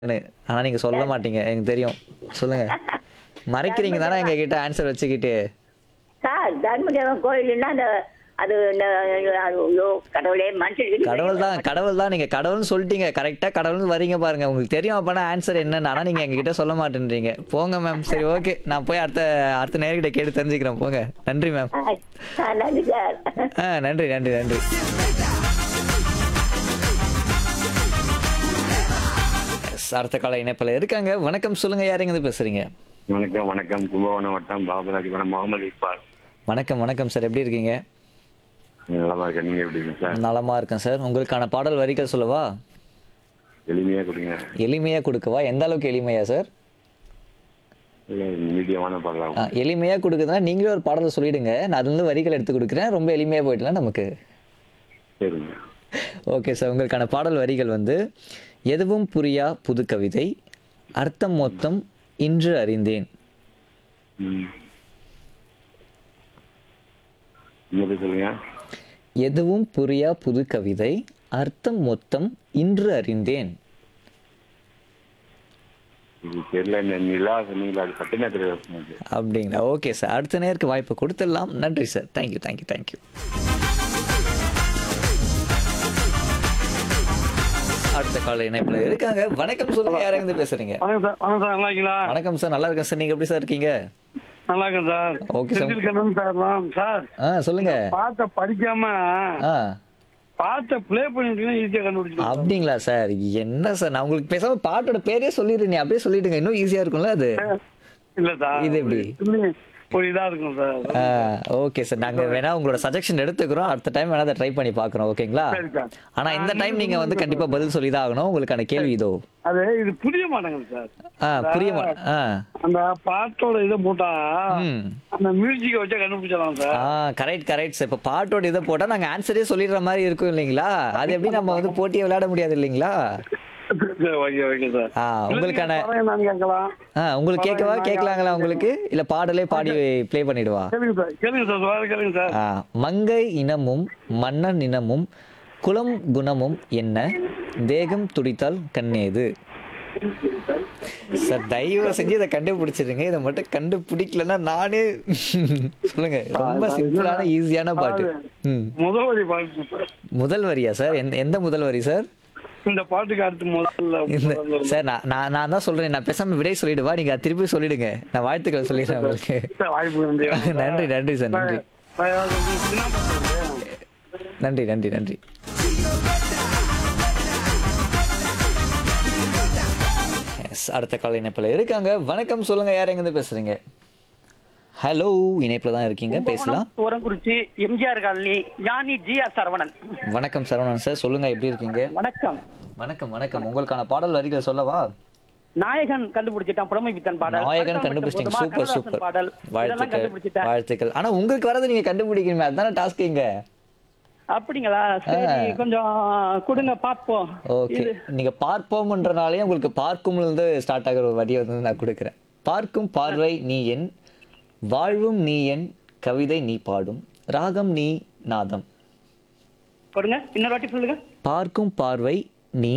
ஆனா நீங்க சொல்ல மாட்டீங்க எனக்கு தெரியும் சொல்லுங்க மறைக்கிறீங்க தானே எங்க கிட்ட ஆன்சர் வச்சுக்கிட்டு சார் தர்மதேவன் கோயில்னா அந்த அது இந்த ஐயோ கடவுளே மனுஷன் கடவுள் தான் கடவுள் தான் நீங்க கடவுள்னு சொல்லிட்டீங்க கரெக்டா கடவுள்னு வரீங்க பாருங்க உங்களுக்கு தெரியும் அப்பனா ஆன்சர் என்னன்னு ஆனா நீங்க எங்ககிட்ட சொல்ல மாட்டேன்றீங்க போங்க மேம் சரி ஓகே நான் போய் அடுத்த அடுத்த நேர்கிட்ட கேட்டு தெரிஞ்சுக்கிறேன் போங்க நன்றி மேம் நன்றி சார் ஆ நன்றி நன்றி நன்றி Yes, அடுத்த கால இணைப்பில் இருக்காங்க வணக்கம் சொல்லுங்க யாருங்க இருந்து பேசுறீங்க வணக்கம் வணக்கம் கும்பகோணம் வட்டம் பாபராஜ் வனம் முகமது இக்பால் வணக்கம் வணக்கம் சார் எப்படி இருக்கீங்க நல்லா இருக்கேன் நீங்க எப்படி இருக்கீங்க சார் நலமா இருக்கேன் சார் உங்களுக்கான பாடல் வரிகள் சொல்லவா எளிமையா கொடுங்க எளிமையா கொடுக்கவா எந்த அளவுக்கு எளிமையா சார் இல்ல மீடியமான பாடலாம் ஆ, எளிமையா கொடுக்குதுன்னா நீங்களே ஒரு பாடலை சொல்லிடுங்க நான் அதுல இருந்து வரிகள் எடுத்து கொடுக்குறேன் ரொம்ப எளிமையா போயிட்டலாம் நமக்கு சரிங்க ஓகே சார் உங்களுக்கான பாடல் வரிகள் வந்து எதுவும் புரியா புது கவிதை அர்த்தம் மொத்தம் இன்று அறிந்தேன் ம் இன்னொரு சொல்லுங்க எதுவும் புரியா புது கவிதை அர்த்தம் மொத்தம் இன்று அறிந்தேன் இது தெரியல இந்த நிலா சொன்னீங்களா அது சட்டினா தெரியாது அப்படிங்களா ஓகே சார் அடுத்த நேருக்கு வாய்ப்பு கொடுத்துடலாம் நன்றி சார் தேங்க்யூ தேங்க்யூ தேங்க்யூ அடுத்த கால இணைப்புல இருக்காங்க வணக்கம் சொல்லுங்க யாருங்க இருந்து பேசுறீங்க வணக்கம் சார் வணக்கம் சார் நல்லா இருக்கீங்களா வணக்கம் சார் நல்லா இருக்கேன் சார் நீங்க எப்படி சார் இருக்கீங்க நல்லா இருக்கேன் sir Okay, sir. Senthilkannan sir தான் சார் ஆ சொல்லுங்க பாட்டை படிக்காம ஆ பாட்டை ப்ளே பண்ணிட்டீங்கன்னா ஈஸியா கண்டுபிடிச்சிக்கலாம் அப்படிங்களா சார் என்ன சார் நான் உங்களுக்கு பேசாம பாட்டோட பேரே சொல்லிடுறேன் அப்படியே சொல்லிடுங்க இன்னும் ஈஸியா இருக்கும்ல அது இல்ல சார் இது எப்படி? இன்னும் ஒரு இதா இருக்கும் சார் ஓகே சார் நாங்க வேணா உங்களோட சஜஷன் எடுத்துக்கிறோம் அடுத்த டைம் வேணா அதை ட்ரை பண்ணி பார்க்குறோம் ஓகேங்களா சரி சார் ஆனா இந்த டைம் நீங்க வந்து கண்டிப்பா பதில் சொல்லி தான் ஆகணும் உங்களுக்கான கேள்வி இதோ அது இது புரிய மாட்டேங்குது சார் ஆ புரிய மா ஆ அந்த பாட்டோட இதை போட்டா ம் அந்த மியூசிக்கை வச்சா கண்டுபிடிச்சிடலாம் சார் ஆ கரெக்ட் கரெக்ட் சார் இப்போ பாட்டோட இதை போட்டால் நாங்கள் ஆன்சரே சொல்லிடுற மாதிரி இருக்கும் இல்லைங்களா அது எப்படி நம்ம வந்து போட்டியை விளையாட முடியாது இல்லைங்களா சரி, ஓகே ஓகே சார் ஆ உங்களுக்கான படம் என்னன்னு கேட்கலாம் ஆ உங்களுக்கு கேட்கவா கேட்கலாங்களா உங்களுக்கு இல்லை பாடலே பாடி ப்ளே பண்ணிடுவா கேளுங்க சார் கேளுங்க சார் வேற கேளுங்க சார் ஆ மங்கை இனமும் மன்னன் இனமும் குலம் குணமும் என்ன தேகம் துடித்தால் கண்ணேது சார் தயவு செஞ்சு இதை கண்டுபிடிச்சிருங்க இதை மட்டும் கண்டுபிடிக்கலன்னா நானே சொல்லுங்க ரொம்ப சிம்பிளான ஈஸியான பாட்டு ம் முதல் வரி பாட்டு சார் முதல் வரியா சார் எந்த எந்த முதல் வரி சார் இந்த பாட்டுக்கு அடுத்து முதல்ல இந்த சார் நான் நான் நான் தான் சொல்றேன் நான் பேசாம விடை சொல்லிடுவா நீங்க அதை திருப்பி சொல்லிடுங்க நான் வாழ்த்துக்கள் சொல்லிடுறேன் உங்களுக்கு சார், வாய்ப்பு நன்றி நன்றி நன்றி சார் நன்றி சார், அது சின்ன பாட்டு. நன்றி நன்றி நன்றி Yes, அடுத்த கால இணைப்பில் இருக்காங்க வணக்கம் சொல்லுங்க யார் எங்கேருந்து பேசுறீங்க ஹலோ இணைப்பில் தான் இருக்கீங்க பேசலாம் Thurangurichi MGR colony Gnani G R Saravanan வணக்கம் சரவணன் சார் சொல்லுங்க எப்படி இருக்கீங்க வணக்கம் வணக்கம் வணக்கம் உங்களுக்கான பாடல் வரிகளை சொல்லவா நாயகன் கண்டுபிடிச்சிட்டான் புலமை பித்தன் பாடல் நாயகன் பட்டம் கண்டுபிடிச்சிட்டீங்க பட்டம் சூப்பர் கண்ணதாசன் சூப்பர் பாடல் இதெல்லாம் வாழ்த்துக்கள் கண்டுபிடிச்சிட்டேன் வாழ்த்துக்கள் ஆனா உங்களுக்கு வரது நீங்க கண்டுபிடிக்கணுமே அதுதானே டாஸ்க் இங்க அப்படிங்களா சரி கொஞ்சம் கொடுங்க பாப்போம் ஓகே இது நீங்க பார்ப்போம்ன்றனாலே உங்களுக்கு பார்க்கும்ல இருந்து ஸ்டார்ட் ஆகிற ஒரு வரியை வந்து நான் கொடுக்குறேன் பார்க்கும் பார்வை நீ என் வாழ்வும் நீ என் கவிதை நீ பாடும் ராகம் நீ நாதம் கொடுங்க இன்னொரு வாட்டி சொல்லுங்க பார்க்கும் பார்வை நீ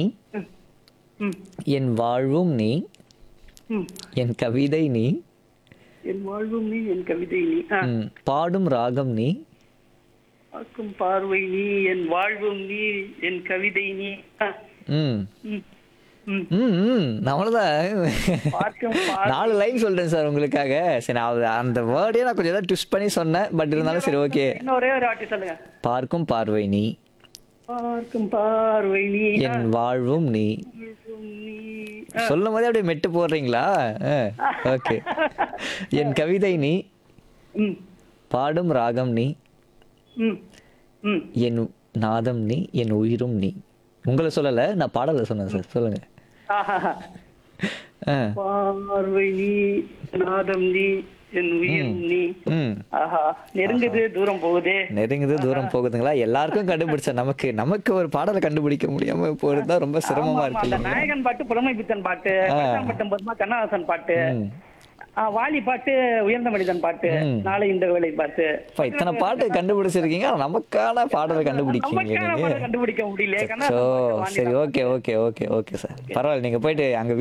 ம், என் வாழ்வும் நீ ம். என் கவிதை நீ என் வாழ்வும் நீ என் கவிதை நீ ஆ, ம், பாடும் ராகம் நீ பார்க்கும் பார்வை நீ என் வாழ்வும் நீ என் கவிதை நீ ஆ, ம் ம், ம். ம் ம் அவ்வளோதான் பார்க்கும் பார்வை நாலு லைன் சொல்றேன் சார் உங்களுக்காக சரி நான் அது- அந்த வேர்டே நான் கொஞ்சம் ஏதாவது ட்விஸ்ட் பண்ணி சொன்னேன் பட் இருந்தாலும் சரி ஓகே இன்னொரே ஒரு வாட்டி சொல்லுங்க பார்க்கும் பார்வை நீ பார்க்கும் பார்வை நீ ஆ, என் வாழ்வும் நீ வாழ்வும் நீ சொல்லும் போதே அப்படியே மெட்டு போடுறீங்களா ஓகே என் கவிதை நீ ம் பாடும் ராகம் நீ ம் ம் என் நாதம் நீ என் உயிரும் நீ உங்களை சொல்லல நான் பாடல சொன்னேன் சார் சொல்லுங்க ஆஹா. ஆ, பார்வை நீ நாதம் நீ என் உயிர் நீ ம் ஆஹா நெருங்குது தூரம் போகுதே நெருங்குது தூரம் போகுதுங்களா எல்லாருக்கும் கண்டுபிடிச்ச நமக்கு நமக்கு ஒரு பாடலை கண்டுபிடிக்க முடியாம போறது தான் ரொம்ப சிரமமா ஆமா, இருக்கு அந்த இல்லைங்களா? நாயகன் பாட்டு புலமை பித்தன் பாட்டு ஆ. பட்டம் பத்மா கண்ணதாசன் பாட்டு ம். ஆ, வாலி பாட்டு உயர்ந்த மனிதன் பாட்டு ம். நாளை இந்த வேலை பாட்டு அப்பா, இத்தனை பாட்டு கண்டுபிடிச்சிருக்கீங்க ஆனா நமக்கான பாடலை கண்டுபிடிக்கீங்க நமக்கான நீங்க பாட்டு கண்டுபிடிக்க முடியல சோ கண்ணதாசன் பாட்டு, வாலி சரி பாட்டு. Okay okay okay okay sir பரவாயில்ல நீங்க போயிட்டு அங்க